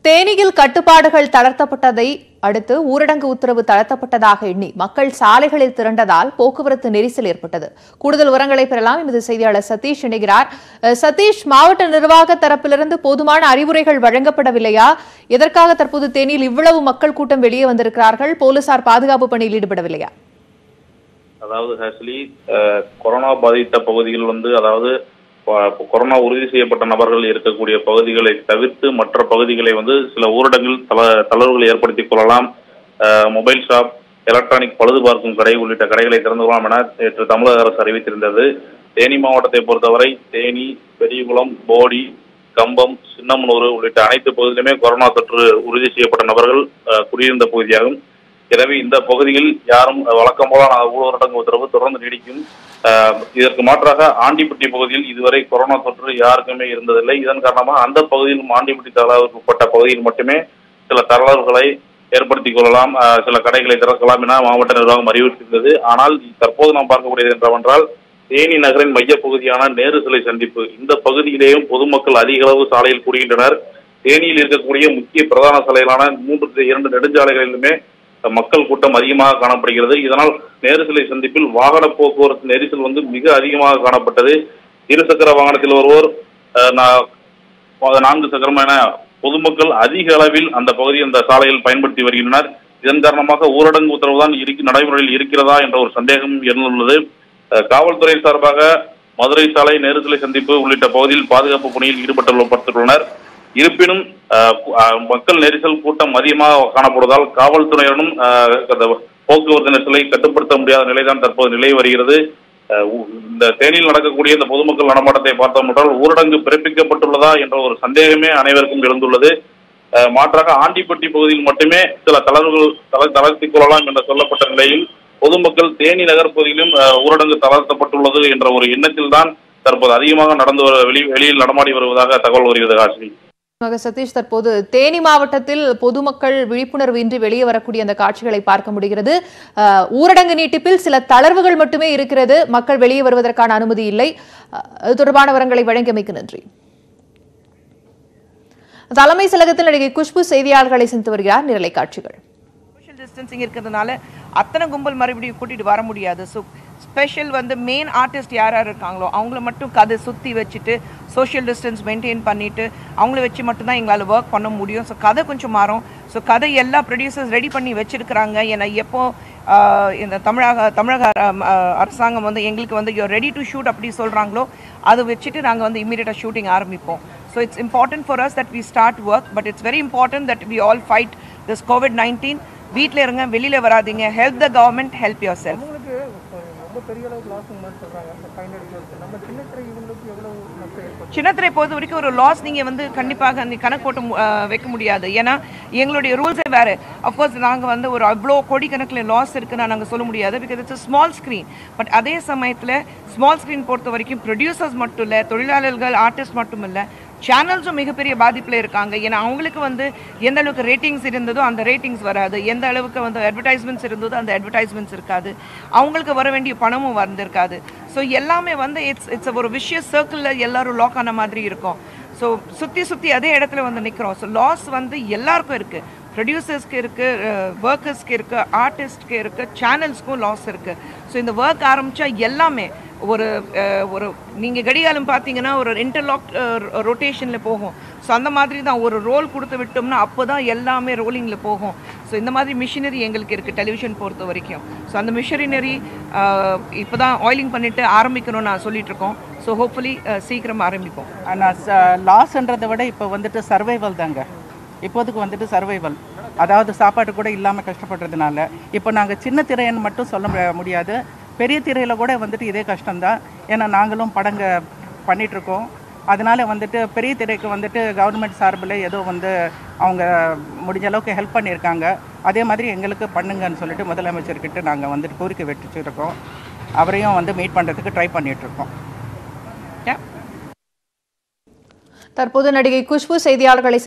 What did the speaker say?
தேனியில் கட்டுப்பாடுகள் தளர்த்தப்பட்டதை அடுத்து ஊரடங்கு உத்தரவு தளர்த்தப்பட்டதாக எண்ணி மக்கள் சாலைகளில் திரண்டதால் போக்குவரத்து நெரிசல் ஏற்பட்டது கூடுதல் விவரங்களை பெறலாம் எமது செய்தியாளர் சதீஷ் இணைகிறார் அஹ், சதீஷ் மாவட்ட நிர்வாக தரப்பிலிருந்து போதுமான அறிவுரைகள் வழங்கப்படவில்லையா எதற்காக தற்போது தேனியில் இவ்வளவு மக்கள் கூட்டம் வெளியே வந்திருக்கிறார்கள் போலீசார் பாதுகாப்பு பணியில் ஈடுபடவில்லையா அதாவது ஹாஸ்லி அஹ், கொரோனா பாதித்த பகுதிகள் வந்து அதாவது கொ- கொரோனா உறுதி செய்யப்பட்ட நபர்கள் இருக்கக்கூடிய பகுதிகளை தவிர்த்து மற்ற பகுதிகளை வந்து சில ஊரடங்கில் தள தளர்வுகளை ஏற்படுத்திக் கொள்ளலாம் அஹ், மொபைல் ஷாப் எலக்ட்ரானிக் பழுது பார்க்கும் கடை உள்ளிட்ட கடைகளை திறந்து கொள்ளலாம் என நேற்று தமிழக அரசு அறிவித்திருந்தது தேனி மாவட்டத்தை பொறுத்தவரை தேனி பெரியகுளம் போடி கம்பம் சின்னமனூர் உள்ளிட்ட அனைத்து பகுதியிலுமே கொரோனா தொற்று உறுதி செய்யப்பட்ட நபர்கள் அஹ், குடியிருந்த பகுதியாகும் எனவே இந்த பகுதியில் யாரும் அஹ், வழக்கம் போல ஊரடங்கு உத்தரவு தொடர்ந்து நீடிக்கும் அஹ், இதற்கு மாற்றாக ஆண்டிப்பட்டி பகுதியில் இதுவரை கொரோனா தொற்று யாருக்குமே இருந்ததில்லை இதன் காரணமாக அந்த பகுதியில் ஆண்டிப்பட்டி தளவுக்கு உட்பட்ட பகுதியில் மட்டுமே சில தளர்வுகளை ஏற்படுத்திக் கொள்ளலாம் அஹ், சில கடைகளை திறக்கலாம் என மாவட்ட நிர்வாகம் அறிவித்திருந்தது ஆனால் தற்போது நாம் பார்க்கக்கூடியது என்னவென்றால் தேனி நகரின் மையப்பகுதியான நேரு சிலை சந்திப்பு இந்த பகுதியிலேயும் பொதுமக்கள் அதிக அளவு சாலையில் கூடுகின்றனர் தேனியில் இருக்கக்கூடிய முக்கிய பிரதான சாலைகளான மூன்று இரண்டு நெடுஞ்சாலைகளிலுமே மக்கள் கூட்டம் அதிகமாக காணப்படுகிறது இதனால் நேரு சிலை சந்திப்பில் வாகன போக்குவரத்து நெரிசல் வந்து மிக அதிகமாக காணப்பட்டது இருசக்கர வாகனத்தில் வருவோர் அஹ், நா- அஹ், நான்கு சக்கரம் என பொதுமக்கள் அதிக அளவில் அந்த பகுதியை அந்த சாலையில் பயன்படுத்தி வருகின்றனர் இதன் காரணமாக ஊரடங்கு உத்தரவு தான் இருக்கு நடைமுறையில் இருக்கிறதா என்ற ஒரு சந்தேகம் எழுந்துள்ளது அஹ், காவல்துறை சார்பாக மதுரை சாலை நேரு சிலை சந்திப்பு உள்ளிட்ட பகுதியில் பாதுகாப்பு பணியில் ஈடுபட்டுள்ளனர் இருப்பினும் அஹ், கு- அஹ், மக்கள் நெரிசல் கூட்டம் அதிகமாக காணப்படுவதால் காவல்துறையினரும் அஹ், அந்த போக்குவரத்து நெரிசலை கட்டுப்படுத்த முடியாத நிலைதான் தற்போது நிலை வருகிறது அஹ், ஊ- இந்த தேனியில் நடக்கக்கூடிய இந்த பொதுமக்கள் நடமாட்டத்தை பார்த்தோம் என்றால் ஊரடங்கு பிறப்பிக்கப்பட்டுள்ளதா என்ற ஒரு சந்தேகமே அனைவருக்கும் எழுந்துள்ளது அஹ், மாற்றாக ஆண்டிப்பட்டி பகுதியில் மட்டுமே சில தளர்வுகள் தள தளர்த்திக் கொள்ளலாம் என்று சொல்லப்பட்ட நிலையில் பொதுமக்கள் தேனி நகர் பகுதியிலும் அஹ், ஊரடங்கு தளர்த்தப்பட்டுள்ளது என்ற ஒரு எண்ணத்தில் தான் தற்போது அதிகமாக நடந்து வரு- வெளி வெளியில் நடமாடி வருவதாக தகவல் வருகிறது ஹாசினி மக சதீஷ் தற்போது தேனி மாவட்டத்தில் பொதுமக்கள் விழிப்புணர்வு இன்றி வெளியே வரக்கூடிய அந்த காட்சிகளை பார்க்க முடிகிறது அஹ், ஊரடங்கு நீட்டிப்பில் சில தளர்வுகள் மட்டுமே இருக்கிறது மக்கள் வெளியே வருவதற்கான அனுமதி இல்லை அஹ், அது தொடர்பான விவரங்களை வழங்கியமைக்கு நன்றி தலைமை செயலகத்தில் நடிகை குஷ்பு செய்தியாளர்களை சந்தித்து வருகிறார் நிரலை காட்சிகள் சோஷியல் டிஸ்டன்சிங் இருக்கிறதுனால அத்தனை கும்பல் மறுபடியும் கூட்டிட்டு வர முடியாது ஸோ ஸ்பெஷல் வந்து மெயின் ஆர்டிஸ்ட் யார் யார் இருக்காங்களோ அவங்கள மட்டும் கதை சுற்றி வச்சுட்டு சோஷியல் டிஸ்டன்ஸ் மெயின்டைன் பண்ணிட்டு அவங்கள வச்சு மட்டும்தான் எங்களால் ஒர்க் பண்ண முடியும் ஸோ கதை கொஞ்சம் மாறும் ஸோ கதை எல்லா ப்ரொடியூசர்ஸ் ரெடி பண்ணி வச்சிருக்கிறாங்க ஏன்னா எப்போ ஆஹ், இந்த தமிழக தமிழக அர- ஆஹ், அரசாங்கம் வந்து எங்களுக்கு வந்து யூ ரெடி டு ஷூட் அப்படி சொல்கிறாங்களோ அதை வச்சுட்டு நாங்கள் வந்து இமீடியட்டாக ஷூட்டிங் ஆரம்பிப்போம் so it's important for us that we start work but it's very important that we all fight this Covid nineteen வீட்டில் இருங்க வெளியில் வராதீங்க help the government help yourself அவங்களுக்கு ரொம்ப பெரிய அளவுக்கு லாஸ் மாதிரி சொல்றாங்க அந்த ஃபைவ் ஹண்ட்ரட் நம்ம சின்ன திரை இவங்களுக்கு எவ்வளவு நஷ்டம் ஏற்படும் சின்னத்திரை பொறுத்த வரைக்கும் ஒரு லாஸ் நீங்கள் வந்து கண்டிப்பாக அந்த கணக்கு போட்டு மு- அஹ் வைக்க முடியாது ஏன்னா எங்களுடைய ரூல்ஸே வேறு அஃப்கோர்ஸ் நாங்கள் வந்து ஒரு அவ்வளோ கோடிக்கணக்கில் லாஸ் இருக்குன்னு நாங்கள் சொல்ல முடியாது because it's small screen but அதே சமயத்தில் ஸ்மால் ஸ்க்ரீன் பொறுத்த வரைக்கும் ப்ரொடியூசர்ஸ் மட்டும் இல்லை தொழிலாளர்கள் ஆர்டிஸ்ட் மட்டும் இல்லை சேனல்ஸும் மிகப்பெரிய பாதிப்பில் இருக்காங்க ஏன்னா அவங்களுக்கு வந்து எந்த அளவுக்கு ரேட்டிங்ஸ் இருந்ததோ அந்த ரேட்டிங்ஸ் வராது எந்த அளவுக்கு வந்து அட்வர்டைஸ்மெண்ட்ஸ் இருந்ததோ அந்த அட்வர்டைஸ்மெண்ட்ஸ் இருக்காது அவங்களுக்கு வர வேண்டிய பணமும் வந்திருக்காது ஸோ எல்லாமே வந்து இட்ஸ் இட்ஸ் ஒரு விஷய சர்க்கிளில் எல்லாரும் லாக் ஆன மாதிரி இருக்கும் ஸோ சுற்றி சுற்றி அதே இடத்துல வந்து நிற்கிறோம் ஸோ லாஸ் வந்து எல்லாருக்கும் இருக்குது ப்ரொடியூசர்ஸ்க்கு இருக்குது ஒர்க்கர்ஸ்க்கு இருக்குது ஆர்டிஸ்ட்க்கு இருக்குது சேனல்ஸ்க்கும் லாஸ் இருக்குது ஸோ இந்த ஒர்க் ஆரம்பித்தா எல்லாமே ஒரு அஹ், ஒரு நீங்கள் கடிகாலம் பார்த்தீங்கன்னா ஒரு இன்டர்லாக் ரொட்டேஷனில் போகும் ஸோ அந்த மாதிரி தான் ஒரு ரோல் கொடுத்து விட்டோம்னா அப்போ தான் எல்லாமே ரோலிங்கில் போகும் ஸோ இந்த மாதிரி மிஷினரி எங்களுக்கு இருக்குது டெலிவிஷன் பொறுத்த வரைக்கும் ஸோ அந்த மிஷினரி இப்போ தான் ஆயிலிங் பண்ணிவிட்டு ஆரம்பிக்கணும்னு நான் சொல்லிட்டு இருக்கோம் ஸோ ஹோப்ஃபுல்லி சீக்கிரம் ஆரம்பிப்போம் ஆனால் லாஸ்ன்றதை விட இப்போ வந்துட்டு சர்வைவல் தாங்க இப்போதைக்கு வந்துட்டு சர்வைவல் அதாவது சாப்பாடு கூட இல்லாமல் கஷ்டப்படுறதுனால இப்போ நாங்கள் சின்ன திரைன்னு மட்டும் சொல்ல மு- முடியாது பெரிய திரையில் கூட வந்துட்டு இதே கஷ்டம்தான் ஏன்னா நாங்களும் படங்க பண்ணிகிட்ருக்கோம் அதனால வந்துட்டு பெரிய திரைக்கு வந்துட்டு கவர்மெண்ட் சார்பில் ஏதோ வந்து அவங்க முடிஞ்ச அளவுக்கு ஹெல்ப் பண்ணியிருக்காங்க அதே மாதிரி எங்களுக்கு பண்ணுங்கன்னு சொல்லிட்டு முதலமைச்சர்கிட்ட நாங்கள் வந்துட்டு கோரிக்கை வச்சுருக்கோம் அவரையும் வந்து மீட் பண்ணுறதுக்கு ட்ரை பண்ணிகிட்ருக்கோம் Yeah. தற்போது நடிகை குஷ்பு செய்தியாளர்களை